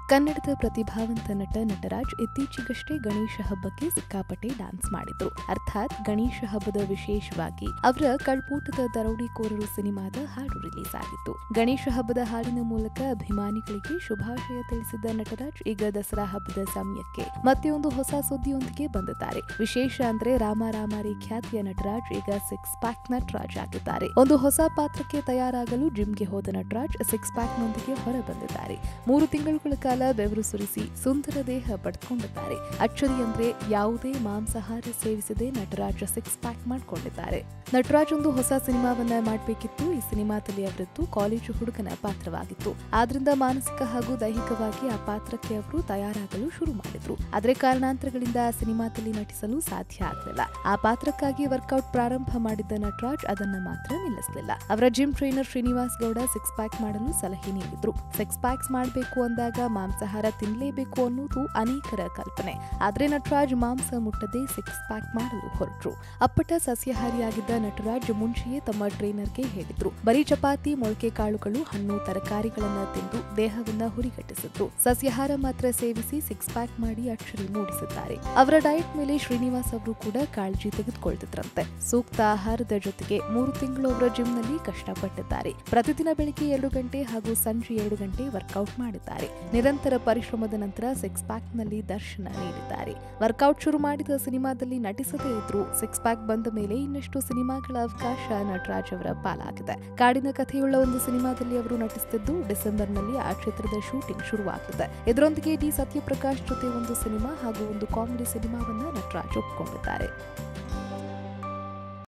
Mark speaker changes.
Speaker 1: ಕನ್ನಡದ ಪ್ರತಿಭಾವಂತ ನಟ ನಟರಾಜ್ ಇತ್ತೀಚೆಗಷ್ಟೇ ಗಣೇಶ ಹಬ್ಬಕ್ಕೆ ಸಿಕ್ಕಾಪಟ್ಟೆ ಡ್ಯಾನ್ಸ್ ಮಾಡಿದ್ರು ಅರ್ಥಾತ್ ಗಣೇಶ ಹಬ್ಬದ ವಿಶೇಷವಾಗಿ ಅವರ ಕಳ್ಪೂಟದ ದರೋಡಿಕೋರರು ಸಿನಿಮಾದ ಹಾಡು ರಿಲೀಸ್ ಆಗಿತ್ತು ಗಣೇಶ ಹಬ್ಬದ ಹಾಡಿನ ಮೂಲಕ ಅಭಿಮಾನಿಗಳಿಗೆ ಶುಭಾಶಯ ತಿಳಿಸಿದ್ದ ನಟರಾಜ್ ಈಗ ದಸರಾ ಹಬ್ಬದ ಸಮಯಕ್ಕೆ ಮತ್ತೆ ಒಂದು ಹೊಸ ಸುದ್ದಿಯೊಂದಿಗೆ ಬಂದಿದ್ದಾರೆ ವಿಶೇಷ ಅಂದ್ರೆ ರಾಮ ರಾಮಾರಿ ಖ್ಯಾತಿಯ ನಟರಾಜ್ ಈಗ ಸಿಕ್ಸ್ ಪ್ಯಾಕ್ ನಟರಾಜ್ ಆಗಿದ್ದಾರೆ ಒಂದು ಹೊಸ ಪಾತ್ರಕ್ಕೆ ತಯಾರಾಗಲು ಜಿಮ್ಗೆ ಹೋದ ನಟರಾಜ್ ಸಿಕ್ಸ್ ಪ್ಯಾಕ್ ನೊಂದಿಗೆ ಹೊರ ಬಂದಿದ್ದಾರೆ ಮೂರು ತಿಂಗಳುಗಳ ಕಾಲ ಬೆವರು ಸುರಿಸಿ ಸುಂದರ ದೇಹ ಪಡೆದುಕೊಂಡಿದ್ದಾರೆ ಅಚ್ಚರಿ ಅಂದ್ರೆ ಯಾವುದೇ ಮಾಂಸಾಹಾರ ಸೇವಿಸದೆ ನಟರಾಜ್ ಸಿಕ್ಸ್ ಪ್ಯಾಕ್ ಮಾಡಿಕೊಂಡಿದ್ದಾರೆ ನಟರಾಜ್ ಒಂದು ಹೊಸ ಸಿನಿಮಾವನ್ನ ಮಾಡಬೇಕಿತ್ತು ಈ ಸಿನಿಮಾದಲ್ಲಿ ಅವರದ್ದು ಕಾಲೇಜು ಹುಡುಗನ ಪಾತ್ರವಾಗಿತ್ತು ಆದ್ರಿಂದ ಮಾನಸಿಕ ಹಾಗೂ ದೈಹಿಕವಾಗಿ ಆ ಪಾತ್ರಕ್ಕೆ ಅವರು ತಯಾರಾಗಲು ಶುರು ಮಾಡಿದ್ರು ಆದ್ರೆ ಕಾರಣಾಂತರಗಳಿಂದ ಆ ಸಿನಿಮಾದಲ್ಲಿ ನಟಿಸಲು ಸಾಧ್ಯ ಆಗಲಿಲ್ಲ ಆ ಪಾತ್ರಕ್ಕಾಗಿ ವರ್ಕೌಟ್ ಪ್ರಾರಂಭ ಮಾಡಿದ್ದ ನಟರಾಜ್ ಅದನ್ನ ಮಾತ್ರ ನಿಲ್ಲಿಸಲಿಲ್ಲ ಅವರ gym trainer Srinivas Gowda six pack ಮಾಡಲು ಸಲಹೆ ನೀಡಿದ್ರು ಸಿಕ್ಸ್ ಪ್ಯಾಕ್ಸ್ ಮಾಡಬೇಕು ಅಂದಾಗ ಮಾಂಸಾಹಾರ ತಿನ್ನಲೇಬೇಕು ಅನ್ನೋದು ಅನೇಕರ ಕಲ್ಪನೆ ಆದ್ರೆ ನಟರಾಜ್ ಮಾಂಸ ಮುಟ್ಟದೆ ಸಿಕ್ಸ್ ಪ್ಯಾಕ್ ಮಾಡಲು ಹೊರಟ್ರು ಅಪ್ಪಟ ಸಸ್ಯಾಹಾರಿಯಾಗಿದ್ದ ನಟರಾಜ್ ಮುಂಚೆಯೇ ತಮ್ಮ ಟ್ರೈನರ್ಗೆ ಹೇಳಿದ್ರು ಬರೀ ಚಪಾತಿ ಮೊಳಕೆ ಕಾಳುಗಳು ಹಣ್ಣು ತರಕಾರಿಗಳನ್ನ ತಿಂದು ದೇಹವನ್ನ ಹುರಿಗಟ್ಟಿಸಿದ್ರು ಸಸ್ಯಾಹಾರ ಮಾತ್ರ ಸೇವಿಸಿ ಸಿಕ್ಸ್ ಪ್ಯಾಕ್ ಮಾಡಿ ಅಚ್ಚರಿ ಮೂಡಿಸಿದ್ದಾರೆ ಅವರ ಡಯಟ್ ಮೇಲೆ ಶ್ರೀನಿವಾಸ್ ಅವರು ಕೂಡ ಕಾಳಜಿ ತೆಗೆದುಕೊಳ್ತಿದ್ರಂತೆ ಸೂಕ್ತ ಆಹಾರದ ಜೊತೆಗೆ ಮೂರು ತಿಂಗಳು ಅವರ ಜಿಮ್ನಲ್ಲಿ ಕಷ್ಟಪಟ್ಟಿದ್ದಾರೆ ಪ್ರತಿದಿನ ಬೆಳಿಗ್ಗೆ ಎರಡು ಗಂಟೆ ಹಾಗೂ ಸಂಜೆ ಎರಡು ಗಂಟೆ ವರ್ಕೌಟ್ ಮಾಡಿದ್ದಾರೆ ನಿರಂತರ ಪರಿಶ್ರಮದ ನಂತರ ಸಿಕ್ಸ್ ಪ್ಯಾಕ್ ನಲ್ಲಿ ದರ್ಶನ ನೀಡಿದ್ದಾರೆ ವರ್ಕೌಟ್ ಶುರು ಮಾಡಿದ ಸಿನಿಮಾದಲ್ಲಿ ನಟಿಸದೇ ಇದ್ರು ಸಿಕ್ಸ್ ಪ್ಯಾಕ್ ಬಂದ ಮೇಲೆ ಇನ್ನಷ್ಟು ಸಿನಿಮಾಗಳ ಅವಕಾಶ ನಟರಾಜ್ ಅವರ ಪಾಲಾಗಿದೆ ಕಾಡಿನ ಕಥೆಯುಳ್ಳ ಒಂದು ಸಿನಿಮಾದಲ್ಲಿ ಅವರು ನಟಿಸುತ್ತಿದ್ದು ಡಿಸೆಂಬರ್ನಲ್ಲಿ ಆ ಚಿತ್ರದ ಶೂಟಿಂಗ್ ಶುರುವಾಗಲಿದೆ ಇದರೊಂದಿಗೆ ಡಿ ಸತ್ಯಪ್ರಕಾಶ್ ಜೊತೆ ಒಂದು ಸಿನಿಮಾ ಹಾಗೂ ಒಂದು ಕಾಮಿಡಿ ಸಿನಿಮಾವನ್ನ ನಟರಾಜ್ ಒಪ್ಪಿಕೊಂಡಿದ್ದಾರೆ